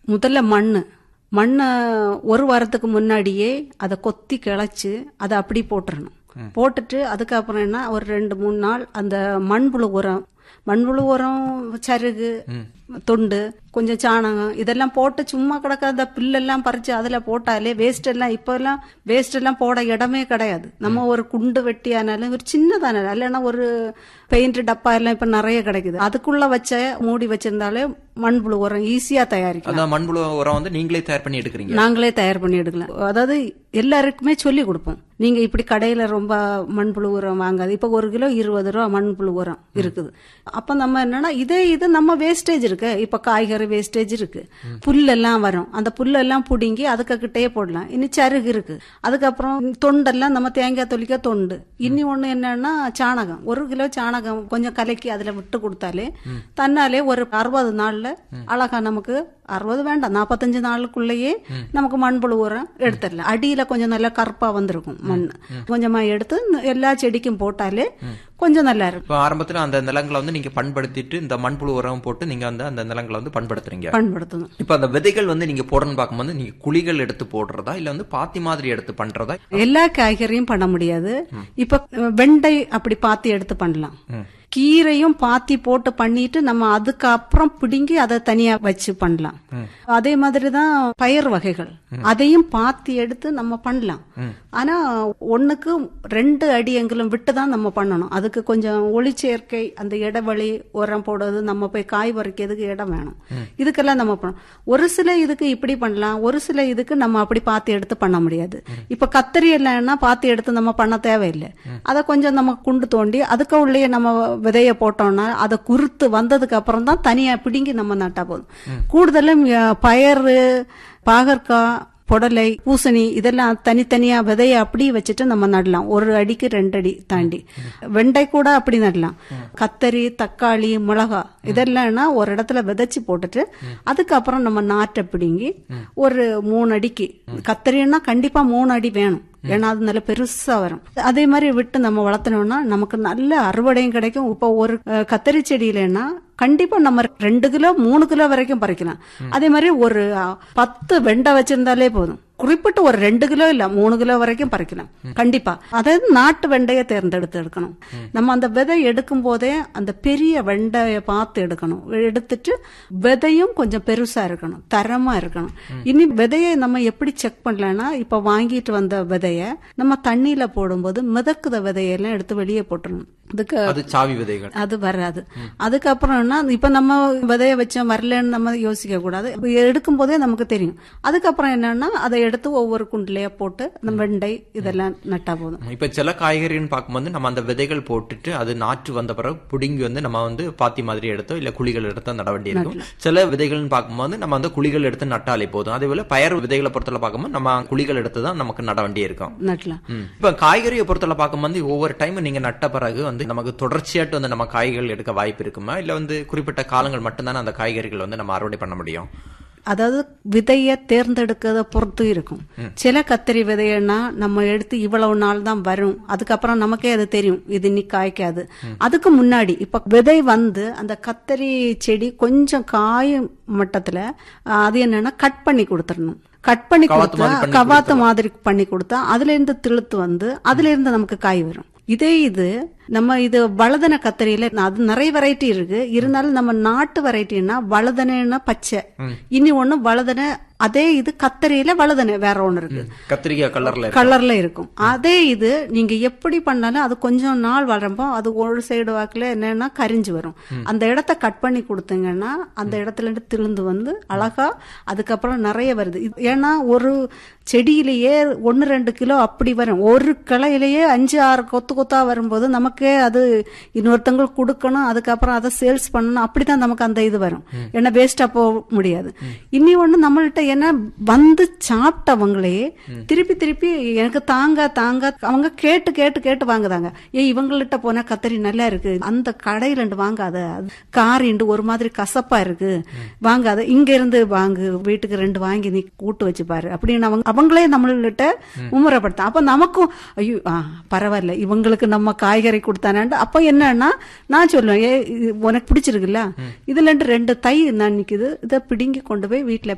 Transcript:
முதல்ல மண்ணு மண்ணை ஒரு வாரத்துக்கு முன்னாடியே அதை கொத்தி கிளச்சு அதை அப்படி போட்டுறணும் போட்டுட்டு அதுக்கப்புறம் என்ன ஒரு ரெண்டு மூணு நாள் அந்த மண்புழு உரம் மண்புழு உரம் சருகு தொண்டு கொஞ்சம் சாணகம் இதெல்லாம் போட்டு சும்மா கிடக்காத புல்லெல்லாம் பறிச்சு அதுல போட்டாலே வேஸ்ட் எல்லாம் இப்ப எல்லாம் வேஸ்ட் எல்லாம் போட இடமே கிடையாது நம்ம ஒரு குண்டு வெட்டி ஆனாலும் ஒரு சின்னதான இல்லைன்னா ஒரு பெயிண்ட் டப்பா எல்லாம் இப்ப நிறைய கிடைக்குது அதுக்குள்ள வச்ச மூடி வச்சிருந்தாலே மண்புழு உரம் ஈஸியா தயாரிக்கலாம் அதான் மண்புழு உரம் வந்து நீங்களே தயார் பண்ணி எடுக்கிறீங்க நாங்களே தயார் பண்ணி எடுக்கலாம் அதாவது எல்லாருக்குமே சொல்லி கொடுப்போம் நீங்க இப்படி கடையில ரொம்ப மண்புழு உரம் வாங்காது இப்ப ஒரு கிலோ இருபது ரூபா மண்புழு உரம் இருக்குது அப்ப நம்ம என்னன்னா இதே இது நம்ம வேஸ்டேஜ் இருக்கு இப்ப காய்கறி வேஸ்டேஜ் இருக்கு புல்லெல்லாம் வரும் அந்த புல்லெல்லாம் புடுங்கி அதுக்கு கிட்டே போடலாம் இனி சருகு இருக்கு அதுக்கப்புறம் தொண்டெல்லாம் நம்ம தேங்காய் தொலிக்க தொண்டு இனி ஒண்ணு என்னன்னா சாணகம் ஒரு கிலோ சாணகம் கொஞ்சம் கலக்கி அதுல விட்டு கொடுத்தாலே தன்னாலே ஒரு அறுபது நாள்ல அழகா நமக்கு அறுபது வேண்டாம் நாற்பத்தஞ்சு நாளுக்குள்ளேயே நமக்கு மண்புழு உரம் எடுத்துடலாம் அடியில கொஞ்சம் நல்லா கருப்பா வந்திருக்கும் மண் கொஞ்சமா எடுத்து எல்லா செடிக்கும் போட்டாலே கொஞ்சம் நல்லா இருக்கும் இப்போ ஆரம்பத்துல அந்த நிலங்களை வந்து நீங்க பண்படுத்திட்டு இந்த மண்புழு உரம் போட்டு நீங்க வந்து அந்த நிலங்களை வந்து பண்படுத்துறீங்க பண்படுத்தணும் இப்ப அந்த விதைகள் வந்து நீங்க போடணும்னு பார்க்கும்போது நீங்க குழிகள் எடுத்து போடுறதா இல்ல வந்து பாத்தி மாதிரி எடுத்து பண்றதா எல்லா காய்கறியும் பண்ண முடியாது இப்ப வெண்டை அப்படி பாத்தி எடுத்து பண்ணலாம் கீரையும் பாத்தி போட்டு பண்ணிட்டு நம்ம அதுக்கப்புறம் பிடுங்கி அதை தனியா வச்சு பண்ணலாம் அதே மாதிரிதான் பயிர் வகைகள் அதையும் பாத்தி எடுத்து நம்ம பண்ணலாம் ஆனா ஒண்ணுக்கு ரெண்டு அடி எங்களும் விட்டு தான் நம்ம பண்ணணும் அதுக்கு கொஞ்சம் ஒளிச்சேர்க்கை அந்த இடைவெளி உரம் போடுறது நம்ம போய் காய் பறிக்கிறதுக்கு இடம் வேணும் இதுக்கெல்லாம் நம்ம பண்ணணும் ஒரு சில இதுக்கு இப்படி பண்ணலாம் ஒரு சில இதுக்கு நம்ம அப்படி பாத்தி எடுத்து பண்ண முடியாது இப்ப கத்திரி இல்லைன்னா பாத்தி எடுத்து நம்ம பண்ண தேவையில்லை அதை கொஞ்சம் நம்ம குண்டு தோண்டி அதுக்கு உள்ளே நம்ம விதைய போட்டோம்னா அதை குறுத்து வந்ததுக்கு அப்புறம் தான் தனியா பிடுங்கி நம்ம நட்டா போதும் கூடுதலும் அஹ், பயறு பாகற்காய் புடலை பூசணி இதெல்லாம் தனித்தனியா விதைய அப்படியே வச்சுட்டு நம்ம நடலாம் ஒரு அடிக்கு ரெண்டு அடி தாண்டி வெண்டை கூட அப்படி நடலாம் கத்தரி தக்காளி மிளகா இதெல்லாம்னா ஒரு இடத்துல விதைச்சு போட்டுட்டு அதுக்கப்புறம் நம்ம நாட்டை பிடுங்கி ஒரு மூணு அடிக்கு கத்தரின்னா கண்டிப்பா மூணு அடி வேணும் ஏன்னா அது நல்ல பெருசா வரும் அதே மாதிரி விட்டு நம்ம வளர்த்தனோம்னா நமக்கு நல்ல அறுவடையும் கிடைக்கும் இப்போ ஒரு அஹ், கத்தரி செடியிலன்னா கண்டிப்பா நம்ம ரெண்டு கிலோ மூணு கிலோ வரைக்கும் பறிக்கலாம் அதே மாதிரி ஒரு அஹ், பத்து வெண்டை வச்சிருந்தாலே போதும் குறிப்பிட்டு ஒரு ரெண்டு கிலோ இல்ல மூணு கிலோ வரைக்கும் பறிக்கலாம் கண்டிப்பா அதாவது நாட்டு வெண்டையை தேர்ந்தெடுத்து எடுக்கணும் நம்ம அந்த விதை எடுக்கும் போதே அந்த பெரிய வெண்டையை பார்த்து எடுக்கணும் எடுத்துட்டு விதையும் கொஞ்சம் பெருசா இருக்கணும் தரமா இருக்கணும் இனி விதையை நம்ம எப்படி செக் பண்ணலாம்னா இப்ப வாங்கிட்டு வந்த விதைய நம்ம தண்ணியில போடும்போது மிதக்குத விதையெல்லாம் எடுத்து வெளியே போட்டுறணும் அதுக்கு அது சாவி விதைகள் அது வராது அதுக்கப்புறம்னா இப்ப நம்ம விதைய வச்சோம் வரலன்னு நம்ம யோசிக்க கூடாது இப்ப எடுக்கும் போதே நமக்கு தெரியும் அதுக்கப்புறம் என்னன்னா அதை எடுத்து ஒவ்வொரு குண்டுலயா போட்டு நம்ம வெண்டை இதெல்லாம் நட்டா போதும் இப்ப சில காய்கறின்னு பார்க்கும்போது நம்ம அந்த விதைகள் போட்டுட்டு அது நாற்று வந்த பிறகு புடுங்கி வந்து நம்ம வந்து பாத்தி மாதிரி எடுத்தோ இல்ல குழிகள் எடுத்தோ நட வேண்டி இருக்கும் சில விதைகள்னு பார்க்கும்போது நம்ம வந்து குழிகள் எடுத்து நட்டாலே போதும் அதே போல பயறு விதைகளை பொறுத்தல பார்க்கும்போது நம்ம குழிகள் எடுத்து தான் நமக்கு நட வேண்டி இருக்கும் நட்டலாம் ம். இப்ப காய்கறியை பொறுத்தல பார்க்கும்போது ஒவ்வொரு டைம் நீங்க நட்ட பிறகு வந்து நமக்கு தொடர்ச்சியாட்டு வந்து நம்ம காய்கள் எடுக்க வாய்ப்பு இருக்குமா இல்ல வந்து குறிப்பிட்ட காலங்கள் மட்டும்தானே அந்த காய்கறிகள் வந்து நம்ம அறுவடை பண்ண முடியும் அதாவது விதைய தேர்ந்தெடுக்கிறத பொறுத்து இருக்கும் சில கத்திரி விதையன்னா நம்ம எடுத்து இவ்வளவு நாள் தான் வரும் அதுக்கப்புறம் நமக்கே அது தெரியும் இது இன்னி காய்க்காது அதுக்கு முன்னாடி இப்ப விதை வந்து அந்த கத்தரி செடி கொஞ்சம் காயும் மட்டத்துல அஹ், அது என்னன்னா கட் பண்ணி கொடுத்துடணும் கட் பண்ணி கவாத்து கொடுத்தா மாதிரி பண்ணி கவாத்து மாதிரி பண்ணி கொடுத்தா அதுல இருந்து திழுத்து வந்து அதுல இருந்து நமக்கு காய் வரும் இதே இது நம்ம இது வளதன கத்திரியில அது நிறைய வெரைட்டி இருக்கு இருந்தாலும் நம்ம நாட்டு வெரைட்டின்னா வளதனைன்னா பச்சை இனி ஒண்ணு வளதனை அதே இது கத்தரியில வளதனை வேற ஒண்ணு இருக்கு கத்திரிக்காய் கலர்ல இருக்கு. கலர்ல இருக்கும் அதே இது நீங்க எப்படி பண்ணாலும் அது கொஞ்சம் நாள் வளரும்போ அது ஒரு சைடு வாக்குல என்னன்னா கரிஞ்சு வரும் அந்த இடத்த கட் பண்ணி கொடுத்தீங்கன்னா அந்த இடத்துல இருந்து திழுந்து வந்து அழகா அதுக்கப்புறம் நிறைய வருது இது- ஏன்னா ஒரு செடியிலேயே ஒன்னு ரெண்டு கிலோ அப்படி வரும் ஒரு கிளையிலேயே அஞ்சு ஆறு கொத்து கொத்தா வரும்போது நமக்கே அது இன்னொருத்தங்களுக்கு கொடுக்கணும் அதுக்கப்புறம் அதை சேல்ஸ் பண்ணணும் அப்படிதான் நமக்கு அந்த இது வரும் ஏன்னா வேஸ்டா போக முடியாது இனி ஒண்ணு நம்மள்ட்ட என்ன வந்து சாப்பிட்டவங்களே திருப்பி திருப்பி எனக்கு தாங்க தாங்க அவங்க கேட்டு கேட்டு கேட்டு வாங்குதாங்க ஏ இவங்கள்ட்ட போனா கத்தரி நல்லா இருக்கு அந்த கடையில இருந்து வாங்காத அது காரிண்டு ஒரு மாதிரி கசப்பா இருக்கு வாங்காத இங்க இருந்து வாங்கு வீட்டுக்கு ரெண்டு வாங்கி நீ கூட்டு வச்சு பாரு அப்படின்னு அவங்க அவங்களே நம்மள்கிட்ட மும்முரப்படுத்த அப்ப நமக்கும் ஐயோ ஆ, பரவாயில்ல இவங்களுக்கு நம்ம காய்கறி கொடுத்தானாண்டு அப்ப என்னன்னா நான் சொல்லுவேன் ஏ இது உனக்கு பிடிச்சிருக்குல்ல இதுல இருந்து ரெண்டு தை நான் நிக்குது இதை பிடுங்கி கொண்டு போய் வீட்டுல